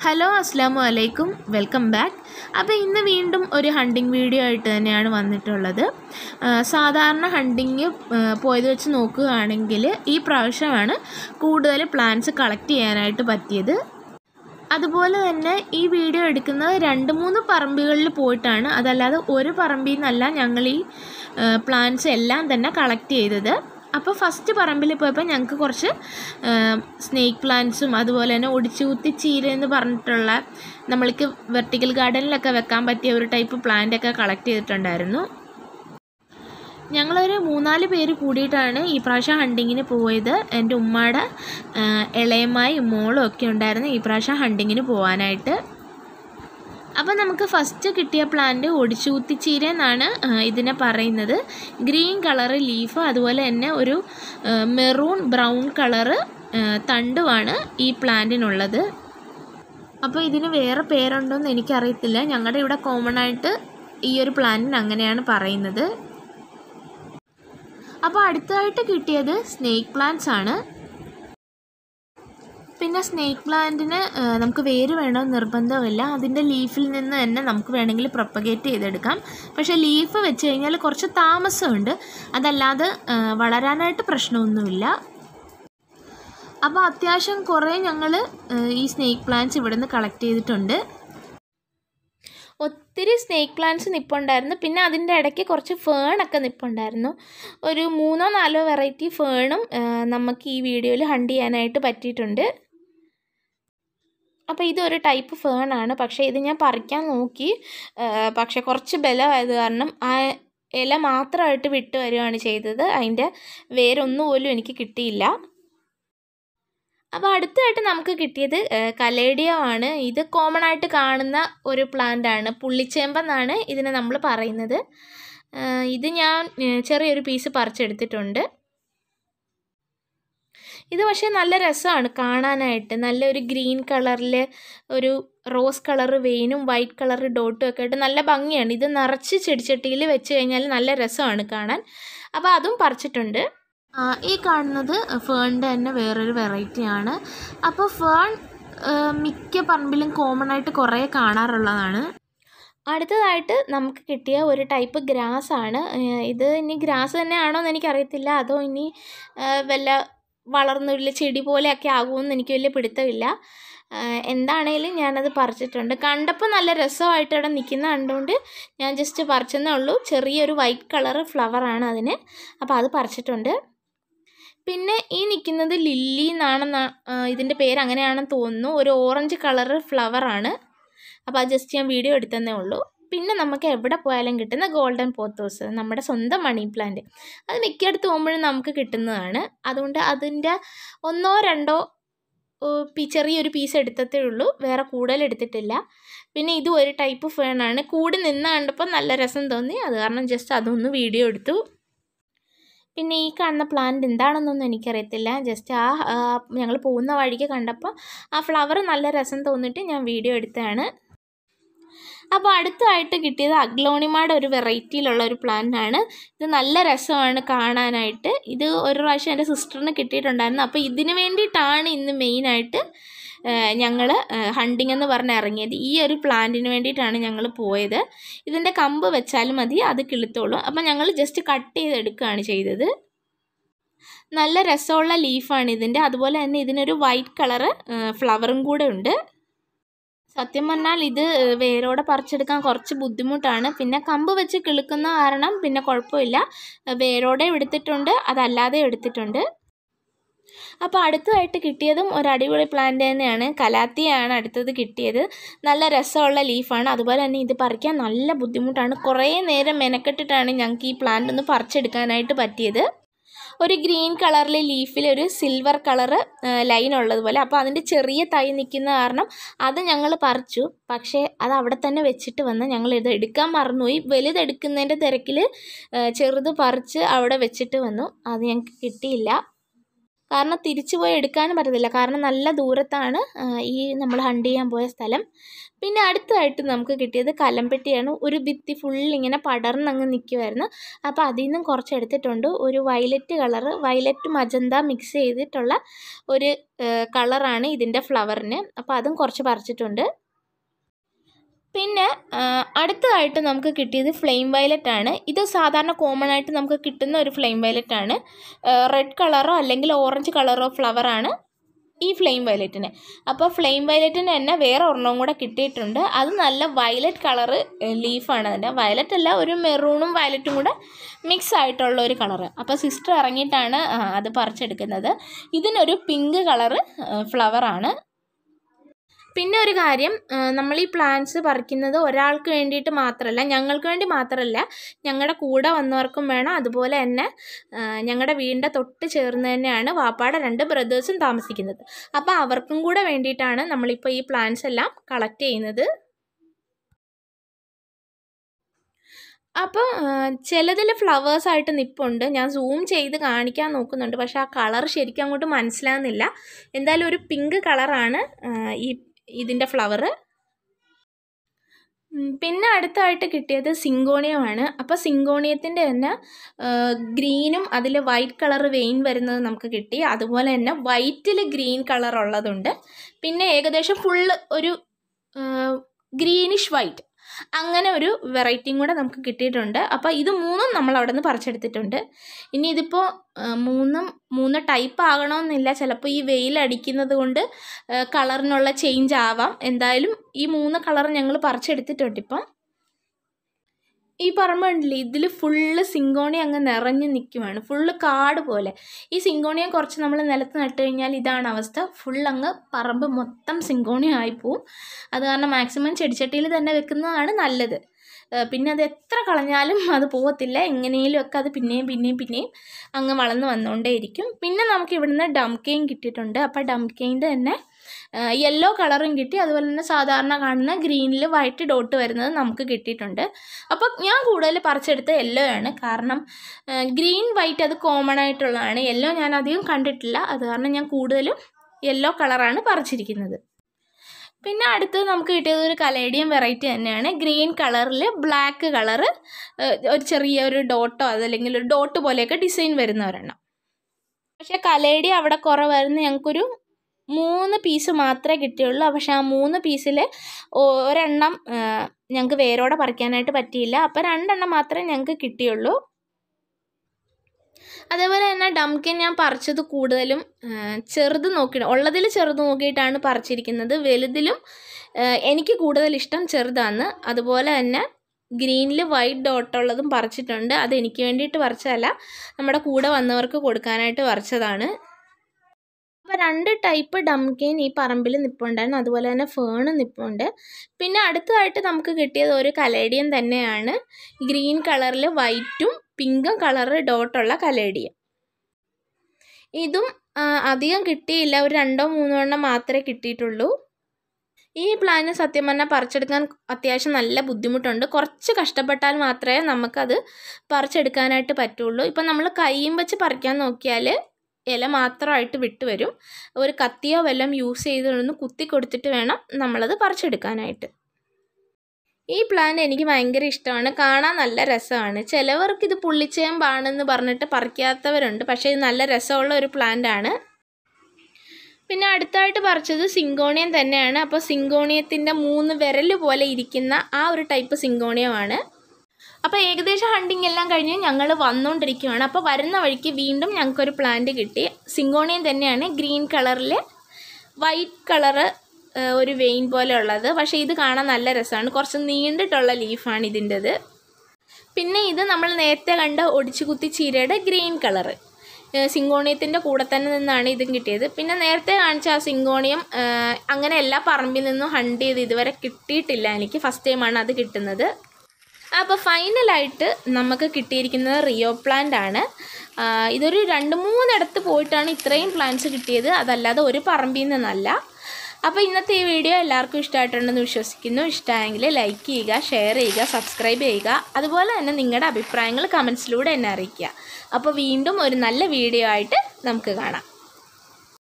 hello അസ്സാം വലൈക്കും welcome back അപ്പോൾ ഇന്ന് വീണ്ടും ഒരു ഹണ്ടിങ് വീഡിയോ ആയിട്ട് തന്നെയാണ് വന്നിട്ടുള്ളത് ആ, സാധാരണ ഹണ്ടിങ് പോയത് വെച്ച് നോക്കുകയാണെങ്കിൽ ഈ പ്രാവശ്യമാണ് കൂടുതൽ പ്ലാന്റ്സ് കളക്ട് ചെയ്യാനായിട്ട് പറ്റിയത് അതുപോലെ തന്നെ ഈ വീഡിയോ എടുക്കുന്നത് രണ്ട് മൂന്ന് പറമ്പുകളിൽ പോയിട്ടാണ് അതല്ലാതെ ഒരു പറമ്പിൽ നിന്നല്ല ഞങ്ങൾ ഈ പ്ലാന്റ്സ് എല്ലാം തന്നെ കളക്ട് ചെയ്തത് അപ്പോൾ ഫസ്റ്റ് പറമ്പിൽ പോയപ്പോൾ ഞങ്ങൾക്ക് കുറച്ച് സ്നേക്ക് പ്ലാന്റ്സും അതുപോലെ തന്നെ ഒടിച്ചുകുത്തി ചീര എന്ന് പറഞ്ഞിട്ടുള്ള നമ്മൾക്ക് വെർട്ടിക്കൽ ഗാർഡനിലൊക്കെ വെക്കാൻ പറ്റിയ ഒരു ടൈപ്പ് പ്ലാന്റ് ഒക്കെ കളക്ട് ചെയ്തിട്ടുണ്ടായിരുന്നു ഞങ്ങളൊരു മൂന്നാല് പേര് കൂടിയിട്ടാണ് ഈ പ്രാവശ്യം ഹണ്ടിങ്ങിന് പോയത് എൻ്റെ ഉമ്മയുടെ ഇളയമായി മോളും ഒക്കെ ഉണ്ടായിരുന്നു ഈ പ്രാവശ്യം ഹണ്ടിങ്ങിന് പോകാനായിട്ട് അപ്പോൾ നമുക്ക് ഫസ്റ്റ് കിട്ടിയ പ്ലാന്റ് ഒടിച്ചുകുത്തിച്ചീര എന്നാണ് ആ, ഇതിനെ പറയുന്നത് ഗ്രീൻ കളറ് ലീഫ് അതുപോലെ തന്നെ ഒരു മെറൂൺ ബ്രൗൺ കളറ് തണ്ടുമാണ് ഈ പ്ലാന്റിനുള്ളത് അപ്പോൾ ഇതിന് വേറെ പേരുണ്ടോയെന്ന് എനിക്കറിയത്തില്ല ഞങ്ങളുടെ ഇവിടെ കോമൺ ആയിട്ട് ഈ ഒരു പ്ലാന്റിന് അങ്ങനെയാണ് പറയുന്നത് അപ്പോൾ അടുത്തതായിട്ട് കിട്ടിയത് സ്നേക്ക് പ്ലാന്റ്സ് ആണ് പിന്നെ സ്നേക്ക് പ്ലാന്റിന് നമുക്ക് വേര് വേണമെന്ന് നിർബന്ധമില്ല അതിൻ്റെ ലീഫിൽ നിന്ന് തന്നെ നമുക്ക് വേണമെങ്കിൽ പ്രൊപ്പഗേറ്റ് ചെയ്തെടുക്കാം പക്ഷേ ലീഫ് വെച്ച് കഴിഞ്ഞാൽ കുറച്ച് താമസമുണ്ട് അതല്ലാതെ ആ, വളരാനായിട്ട് പ്രശ്നമൊന്നുമില്ല അപ്പോൾ അത്യാവശ്യം കുറേ ഞങ്ങൾ ഈ സ്നേക്ക് പ്ലാന്റ്സ് ഇവിടെ നിന്ന് കളക്ട് ചെയ്തിട്ടുണ്ട് ഒത്തിരി സ്നേക്ക് പ്ലാന്റ്സ് നിൽപ്പുണ്ടായിരുന്നു പിന്നെ അതിൻ്റെ ഇടയ്ക്ക് കുറച്ച് ഫേണൊക്കെ നിൽപ്പുണ്ടായിരുന്നു ഒരു മൂന്നോ നാലോ വെറൈറ്റി ഫേണും നമുക്ക് ഈ വീഡിയോയിൽ ഹണ്ട് ചെയ്യാനായിട്ട് പറ്റിയിട്ടുണ്ട് അപ്പോൾ ഇതൊരു ടൈപ്പ് ഫേണാണ് പക്ഷേ ഇത് ഞാൻ പറിക്കാൻ നോക്കി ആ, പക്ഷേ കുറച്ച് ബലമായത് കാരണം ആ ഇല മാത്രമായിട്ട് വിട്ട് വരികയാണ് ചെയ്തത് അതിൻ്റെ വേരൊന്നും പോലും എനിക്ക് കിട്ടിയില്ല അപ്പോൾ അടുത്തായിട്ട് നമുക്ക് കിട്ടിയത് കലേഡിയമാണ് ഇത് കോമൺ ആയിട്ട് കാണുന്ന ഒരു പ്ലാന്റ് ആണ് പുള്ളിച്ചേമ്പെന്നാണ് ഇതിനെ നമ്മൾ പറയുന്നത് ആ, ഇത് ഞാൻ ഏ, ചെറിയൊരു പീസ് പറിച്ചെടുത്തിട്ടുണ്ട് ഇത് പക്ഷേ നല്ല രസമാണ് കാണാനായിട്ട് നല്ലൊരു ഗ്രീൻ കളറിൽ ഒരു റോസ് കളർ വെയിനും വൈറ്റ് കളർ ഡോട്ടും ഒക്കെ ആയിട്ട് നല്ല ഭംഗിയാണ് ഇത് നിറച്ച് ചെടിച്ചട്ടിയിൽ വെച്ച് കഴിഞ്ഞാൽ നല്ല രസമാണ് കാണാൻ അപ്പോൾ അതും പറിച്ചിട്ടുണ്ട് ആ, ഈ കാണുന്നത് ഫേണിൻ്റെ തന്നെ വേറൊരു വെറൈറ്റിയാണ് അപ്പോൾ ഫേൺ ആ, മിക്ക പറമ്പിലും കോമൺ ആയിട്ട് കുറേ കാണാറുള്ളതാണ് അടുത്തതായിട്ട് നമുക്ക് കിട്ടിയ ഒരു ടൈപ്പ് ഗ്രാസ് ആണ് ഏഹ് ഇത് ഇനി ഗ്രാസ് തന്നെയാണോ എന്ന് എനിക്കറിയത്തില്ല അതോ ഇനി ഏഹ് വല്ല വളർന്നു വലിയ ചെടി പോലെയൊക്കെ ആകുമെന്ന് എനിക്ക് വലിയ പിടുത്തമില്ല ഏഹ് എന്താണേലും ഞാനത് പറിച്ചിട്ടുണ്ട് കണ്ടപ്പോൾ നല്ല രസമായിട്ട് ഇവിടെ നിൽക്കുന്ന കണ്ടുകൊണ്ട് ഞാൻ ജസ്റ്റ് പറിച്ചെന്നേ ഉള്ളൂ ചെറിയൊരു വൈറ്റ് കളർ ഫ്ലവറാണ് അതിന് അപ്പോൾ അത് പറിച്ചിട്ടുണ്ട് പിന്നെ ഈ നിൽക്കുന്നത് ലില്ലി എന്നാണെന്ന് ഇതിൻ്റെ പേര് അങ്ങനെയാണെന്ന് തോന്നുന്നു ഒരു ഓറഞ്ച് കളറ് ഫ്ലവറാണ് അപ്പോൾ അത് ജസ്റ്റ് ഞാൻ വീഡിയോ എടുത്തതന്നേ ഉള്ളൂ പിന്നെ നമുക്ക് എവിടെ പോയാലും കിട്ടുന്ന ഗോൾഡൻ പോത്തോസ് നമ്മുടെ സ്വന്തം മണി പ്ലാന്റ് അത് മിക്കയിടത്ത് പോകുമ്പോഴും നമുക്ക് കിട്ടുന്നതാണ് അതുകൊണ്ട് അതിൻ്റെ ഒന്നോ രണ്ടോ ഓ, പി- ചെറിയൊരു പീസ് എടുത്തതേ ഉള്ളൂ വേറെ കൂടുതൽ എടുത്തിട്ടില്ല പിന്നെ ഇതും ഒരു ടൈപ്പ് ഫേണാണ് കൂടി നിന്ന് കണ്ടപ്പോൾ നല്ല രസം തോന്നി അത് കാരണം ജസ്റ്റ് അതൊന്ന് വീഡിയോ എടുത്തു പിന്നെ ഈ കാണുന്ന പ്ലാന്റ് എന്താണെന്നൊന്നും എനിക്കറിയത്തില്ല ജസ്റ്റ് ആ ഞങ്ങൾ പോകുന്ന വഴിക്ക് കണ്ടപ്പോൾ ആ ഫ്ലവർ നല്ല രസം തോന്നിയിട്ട് ഞാൻ വീഡിയോ എടുത്തതാണ് അപ്പോൾ അടുത്തായിട്ട് കിട്ടിയത് അഗ്ലോണിമയുടെ ഒരു വെറൈറ്റിയിലുള്ള ഒരു പ്ലാന്റ് ആണ് ഇത് നല്ല രസമാണ് കാണാനായിട്ട് ഇത് ഒരു പ്രാവശ്യം എൻ്റെ സിസ്റ്ററിന് കിട്ടിയിട്ടുണ്ടായിരുന്നു അപ്പോൾ ഇതിന് വേണ്ടിയിട്ടാണ് ഇന്ന് മെയിനായിട്ട് ഞങ്ങൾ ഹണ്ടിങ് എന്ന് പറഞ്ഞ് ഇറങ്ങിയത് ഈ ഒരു പ്ലാന്റിന് വേണ്ടിയിട്ടാണ് ഞങ്ങൾ പോയത് ഇതിൻ്റെ കമ്പ് വെച്ചാലും മതി അത് കിളുത്തോളും അപ്പം ഞങ്ങൾ ജസ്റ്റ് കട്ട് ചെയ്തെടുക്കുകയാണ് ചെയ്തത് നല്ല രസമുള്ള ലീഫാണ് ഇതിൻ്റെ അതുപോലെ തന്നെ ഇതിനൊരു വൈറ്റ് കളറ് ഫ്ലവറും കൂടെ ഉണ്ട് സത്യം പറഞ്ഞാൽ ഇത് വേരോടെ പറിച്ചെടുക്കാൻ കുറച്ച് ബുദ്ധിമുട്ടാണ് പിന്നെ കമ്പ് വെച്ച് കിളുക്കുന്ന കാരണം പിന്നെ കുഴപ്പമില്ല വേരോടെ എടുത്തിട്ടുണ്ട് അതല്ലാതെ എടുത്തിട്ടുണ്ട് അപ്പോൾ അടുത്തതായിട്ട് കിട്ടിയതും ഒരു അടിപൊളി പ്ലാന്റ് തന്നെയാണ് കലാത്തിയാണ് അടുത്തത് കിട്ടിയത് നല്ല രസമുള്ള ലീഫാണ് അതുപോലെ തന്നെ ഇത് പറിക്കാൻ നല്ല ബുദ്ധിമുട്ടാണ് കുറേ നേരം മെനക്കെട്ടിട്ടാണ് ഞങ്ങൾക്ക് ഈ പ്ലാന്റ് ഒന്ന് പറിച്ചെടുക്കാനായിട്ട് പറ്റിയത് ഒരു ഗ്രീൻ കളറിലെ ലീഫിൽ ഒരു സിൽവർ കളറ് ലൈൻ ഉള്ളതുപോലെ അപ്പോൾ അതിൻ്റെ ചെറിയ തൈ നിൽക്കുന്ന കാരണം അത് ഞങ്ങൾ പറിച്ചു പക്ഷേ അത് അവിടെ തന്നെ വെച്ചിട്ട് വന്ന് ഞങ്ങൾ ഇത് എടുക്കാൻ മറന്നുപോയി വലുതെടുക്കുന്നതിൻ്റെ തിരക്കിൽ ചെറുത് പറിച്ച് അവിടെ വെച്ചിട്ട് വന്നു അത് ഞങ്ങൾക്ക് കിട്ടിയില്ല കാരണം തിരിച്ചു പോയി എടുക്കാനും പറ്റത്തില്ല കാരണം നല്ല ദൂരത്താണ് ആ, ഈ നമ്മൾ ഹണ്ട് ചെയ്യാൻ പോയ സ്ഥലം പിന്നെ അടുത്തതായിട്ട് നമുക്ക് കിട്ടിയത് കലമ്പെട്ടിയാണ് ഒരു ഭിത്തി ഫുൾ ഇങ്ങനെ പടർന്നങ്ങ് നിൽക്കുമായിരുന്നു അപ്പോൾ അതിൽ നിന്നും കുറച്ച് എടുത്തിട്ടുണ്ട് ഒരു violet colour violet magenta mix ചെയ്തിട്ടുള്ള ഒരു കളറാണ് ഇതിൻ്റെ ഫ്ലവറിന് അപ്പോൾ അതും കുറച്ച് പറിച്ചിട്ടുണ്ട് പിന്നെ ആ, അടുത്തതായിട്ട് നമുക്ക് കിട്ടിയത് ഫ്ലെയിം വയലറ്റ് ആണ് ഇത് സാധാരണ കോമൺ ആയിട്ട് നമുക്ക് കിട്ടുന്ന ഒരു ഫ്ലെയിം വയലറ്റ് ആണ് റെഡ് കളറോ അല്ലെങ്കിൽ ഓറഞ്ച് കളറോ ഫ്ലവറാണ് ഈ ഫ്ലെയിം വയലറ്റിന് അപ്പോൾ ഫ്ലെയിം വയലറ്റിന് തന്നെ വേറെ ഒരെണ്ണവും കൂടെ കിട്ടിയിട്ടുണ്ട് അത് നല്ല വയലറ്റ് കളറ് ലീഫാണ് അതിൻ്റെ വയലറ്റ് അല്ല ഒരു മെറൂണും വയലറ്റും കൂടെ മിക്സ് ആയിട്ടുള്ള ഒരു കളറ് അപ്പോൾ സിസ്റ്റർ ഇറങ്ങിയിട്ടാണ് ആ, അത് പറിച്ചെടുക്കുന്നത് ഇതിനൊരു പിങ്ക് കളറ് ഫ്ലവറാണ് പിന്നെ ഒരു കാര്യം ആ, നമ്മൾ ഈ പ്ലാന്റ്സ് പറിക്കുന്നത് ഒരാൾക്ക് വേണ്ടിയിട്ട് മാത്രമല്ല ഞങ്ങൾക്ക് വേണ്ടി മാത്രമല്ല ഞങ്ങളുടെ കൂടെ വന്നവർക്കും വേണം അതുപോലെ തന്നെ ആ, ഞങ്ങളുടെ വീടിൻ്റെ തൊട്ട് ചേർന്ന് തന്നെയാണ് വാപ്പാടെ രണ്ട് ബ്രദേഴ്സും താമസിക്കുന്നത് അപ്പോൾ അവർക്കും കൂടെ വേണ്ടിയിട്ടാണ് നമ്മളിപ്പോൾ ഈ പ്ലാന്റ്സ് എല്ലാം കളക്ട് ചെയ്യുന്നത് അപ്പോൾ ചിലതിൽ ഫ്ലവേഴ്സായിട്ട് നിൽപ്പുണ്ട് ഞാൻ സൂം ചെയ്ത് കാണിക്കാൻ നോക്കുന്നുണ്ട് പക്ഷേ ആ കളർ ശരിക്കും അങ്ങോട്ട് മനസ്സിലാകുന്നില്ല എന്തായാലും ഒരു പിങ്ക് കളറാണ് ഈ ഇതിൻ്റെ ഫ്ലവറ് പിന്നെ അടുത്തായിട്ട് കിട്ടിയത് സിങ്കോണിയമാണ് അപ്പോൾ സിങ്കോണിയത്തിൻ്റെ തന്നെ ഗ്രീനും അതിൽ വൈറ്റ് കളർ വെയിൻ വരുന്നത് നമുക്ക് കിട്ടി അതുപോലെ തന്നെ വൈറ്റിൽ ഗ്രീൻ കളർ ഉള്ളതുണ്ട് പിന്നെ ഏകദേശം ഫുള്ള് ഒരു ഗ്രീനിഷ് വൈറ്റ് അങ്ങനെ ഒരു വെറൈറ്റിയും കൂടെ നമുക്ക് കിട്ടിയിട്ടുണ്ട് അപ്പോൾ ഇത് മൂന്നും നമ്മൾ അവിടെ നിന്ന് പറിച്ചെടുത്തിട്ടുണ്ട് ഇനി ഇതിപ്പോൾ ആ, മൂന്നും മൂന്ന് ടൈപ്പ് ആകണമെന്നില്ല ചിലപ്പോൾ ഈ വെയിൽ അടിക്കുന്നത് കൊണ്ട് കളറിനുള്ള ചേഞ്ച് ആവാം എന്തായാലും ഈ മൂന്ന് കളർ ഞങ്ങൾ പറിച്ചെടുത്തിട്ടുണ്ട് ഇപ്പം ഈ പറമ്പ് കണ്ടില്ലേ ഇതിൽ ഫുള്ള് സിങ്കോണി അങ്ങ് നിറഞ്ഞു നിൽക്കുവാണ് ഫുള്ള് കാട് പോലെ ഈ സിങ്കോണിയം കുറച്ച് നമ്മൾ നിലത്ത് നട്ട് കഴിഞ്ഞാൽ ഇതാണ് അവസ്ഥ ഫുൾ അങ്ങ് പറമ്പ് മൊത്തം സിങ്കോണി ആയിപ്പോവും അത് കാരണം മാക്സിമം ചെടിച്ചട്ടിയിൽ തന്നെ വെക്കുന്നതാണ് നല്ലത് ഏഹ് പിന്നെ അത് എത്ര കളഞ്ഞാലും അത് പോകത്തില്ല എങ്ങനെയും ഒക്കെ അത് പിന്നെയും പിന്നെയും പിന്നെയും അങ്ങ് വളർന്ന് വന്നുകൊണ്ടേയിരിക്കും പിന്നെ നമുക്ക് ഇവിടുന്ന് ഡംകെയിൻ കിട്ടിയിട്ടുണ്ട് അപ്പോൾ ഡംകെയിൻ്റെ തന്നെ യെല്ലോ കളറും കിട്ടി അതുപോലെ തന്നെ സാധാരണ കാണുന്ന ഗ്രീനിൽ വൈറ്റ് ഡോട്ട് വരുന്നത് നമുക്ക് കിട്ടിയിട്ടുണ്ട് അപ്പോൾ ഞാൻ കൂടുതൽ പറിച്ചെടുത്ത യെല്ലോ ആണ് കാരണം ഗ്രീൻ വൈറ്റ് അത് കോമൺ ആയിട്ടുള്ളതാണ് യെല്ലോ ഞാൻ അധികം കണ്ടിട്ടില്ല അത് കാരണം ഞാൻ കൂടുതലും യെല്ലോ കളറാണ് പറിച്ചിരിക്കുന്നത് പിന്നെ അടുത്തത് നമുക്ക് കിട്ടിയത് ഒരു കലേഡിയം വെറൈറ്റി തന്നെയാണ് ഗ്രീൻ കളറിൽ ബ്ലാക്ക് കളറ് ഒരു ചെറിയ ഒരു ഡോട്ടോ അതല്ലെങ്കിൽ ഒരു ഡോട്ട് പോലെയൊക്കെ ഡിസൈൻ വരുന്ന ഒരെണ്ണം പക്ഷേ കലേഡി അവിടെ കുറവായിരുന്നു ഞങ്ങൾക്കൊരു മൂന്ന് പീസ് മാത്രമേ കിട്ടിയുള്ളൂ പക്ഷേ ആ മൂന്ന് പീസിൽ ഒരെണ്ണം ഞങ്ങൾക്ക് വേരോടെ പറിക്കാനായിട്ട് പറ്റിയില്ല അപ്പോൾ രണ്ടെണ്ണം മാത്രമേ ഞങ്ങൾക്ക് കിട്ടിയുള്ളൂ അതേപോലെ തന്നെ ഡംകിൻ ഞാൻ പറിച്ചത് കൂടുതലും ആ, ചെറുത് നോക്കിയിട്ട് ഉള്ളതിൽ ചെറുത് നോക്കിയിട്ടാണ് പറിച്ചിരിക്കുന്നത് വലുതിലും ആ, എനിക്ക് കൂടുതൽ ഇഷ്ടം ചെറുതാണ് അതുപോലെ തന്നെ ഗ്രീനിൽ വൈറ്റ് ഡോട്ടുള്ളതും പറിച്ചിട്ടുണ്ട് അത് എനിക്ക് വേണ്ടിയിട്ട് പറിച്ചതല്ല നമ്മുടെ കൂടെ വന്നവർക്ക് കൊടുക്കാനായിട്ട് പറിച്ചതാണ് അപ്പോൾ രണ്ട് ടൈപ്പ് ഡംകെയിൻ ഈ പറമ്പിൽ നിൽപ്പുണ്ടായിരുന്നു അതുപോലെ തന്നെ ഫേൺ നിൽപ്പുണ്ട് പിന്നെ അടുത്തതായിട്ട് നമുക്ക് കിട്ടിയത് ഒരു കലേഡിയം തന്നെയാണ് ഗ്രീൻ കളറിൽ വൈറ്റും പിങ്കും കളറ് ഡോട്ടുള്ള കലേഡിയം ഇതും ആ, അധികം കിട്ടിയില്ല ഒരു രണ്ടോ മൂന്നോ എണ്ണം മാത്രമേ കിട്ടിയിട്ടുള്ളൂ ഈ പ്ലാന് സത്യം പറഞ്ഞാൽ പറിച്ചെടുക്കാൻ അത്യാവശ്യം നല്ല ബുദ്ധിമുട്ടുണ്ട് കുറച്ച് കഷ്ടപ്പെട്ടാൽ മാത്രമേ നമുക്കത് പറിച്ചെടുക്കാനായിട്ട് പറ്റുള്ളൂ ഇപ്പം നമ്മൾ കൈയും വെച്ച് പറിക്കാൻ നോക്കിയാൽ ഇല മാത്രമായിട്ട് വിട്ടുവരും ഒരു കത്തിയോ വല്ലതും യൂസ് ചെയ്തൊന്ന് കുത്തി കൊടുത്തിട്ട് വേണം നമ്മളത് പറിച്ചെടുക്കാനായിട്ട് ഈ പ്ലാന്റ് എനിക്ക് ഭയങ്കര ഇഷ്ടമാണ് കാണാൻ നല്ല രസമാണ് ചിലവർക്ക് ഇത് പുള്ളിച്ചേമ്പാണെന്ന് പറഞ്ഞിട്ട് പറിക്കാത്തവരുണ്ട് പക്ഷേ ഇത് നല്ല രസമുള്ള ഒരു പ്ലാന്റ് ആണ് പിന്നെ അടുത്തായിട്ട് പറിച്ചത് സിങ്കോണിയം തന്നെയാണ് അപ്പോൾ സിങ്കോണിയത്തിൻ്റെ മൂന്ന് വിരൽ പോലെ ഇരിക്കുന്ന ആ ഒരു ടൈപ്പ് സിങ്കോണിയമാണ് അപ്പോൾ ഏകദേശം ഹണ്ടിങ് എല്ലാം കഴിഞ്ഞ് ഞങ്ങൾ വന്നുകൊണ്ടിരിക്കുകയാണ് അപ്പോൾ വരുന്ന വഴിക്ക് വീണ്ടും ഞങ്ങൾക്കൊരു പ്ലാന്റ് കിട്ടി സിങ്കോണിയം തന്നെയാണ് ഗ്രീൻ കളറിൽ വൈറ്റ് കളറ് ഒരു വെയിൻ പോലെ ഉള്ളത് പക്ഷേ ഇത് കാണാൻ നല്ല രസമാണ് കുറച്ച് നീണ്ടിട്ടുള്ള ലീഫാണ് ഇതിൻ്റെത് പിന്നെ ഇത് നമ്മൾ നേരത്തെ കണ്ട ഒടിച്ചു കുത്തി ചീരയുടെ ഗ്രീൻ കളറ് സിങ്കോണിയത്തിൻ്റെ കൂടെ തന്നെ നിന്നാണ് ഇതും കിട്ടിയത് പിന്നെ നേരത്തെ കാണിച്ച ആ സിങ്കോണിയം ഏഹ്, അങ്ങനെ എല്ലാ പറമ്പിൽ നിന്നും ഹണ്ട് ചെയ്ത് ഇതുവരെ കിട്ടിയിട്ടില്ല എനിക്ക് ഫസ്റ്റ് ടൈമാണ് അത് കിട്ടുന്നത് അപ്പോൾ ഫൈനലായിട്ട് നമുക്ക് കിട്ടിയിരിക്കുന്നത് റിയോ പ്ലാന്റ് ആണ് ആ, ഇതൊരു രണ്ട് മൂന്നിടത്ത് പോയിട്ടാണ് ഇത്രയും പ്ലാന്റ്സ് കിട്ടിയത് അതല്ലാതെ ഒരു പറമ്പിൽ നിന്നല്ല അപ്പോൾ ഇന്നത്തെ ഈ വീഡിയോ എല്ലാവർക്കും ഇഷ്ടമായിട്ടുണ്ടെന്ന് വിശ്വസിക്കുന്നു ഇഷ്ടമായെങ്കിൽ ലൈക്ക് ചെയ്യുക ഷെയർ ചെയ്യുക സബ്സ്ക്രൈബ് ചെയ്യുക അതുപോലെ തന്നെ നിങ്ങളുടെ അഭിപ്രായങ്ങൾ കമൻസിലൂടെ എന്നെ അറിയിക്കുക അപ്പോൾ വീണ്ടും ഒരു നല്ല വീഡിയോ ആയിട്ട് നമുക്ക് കാണാം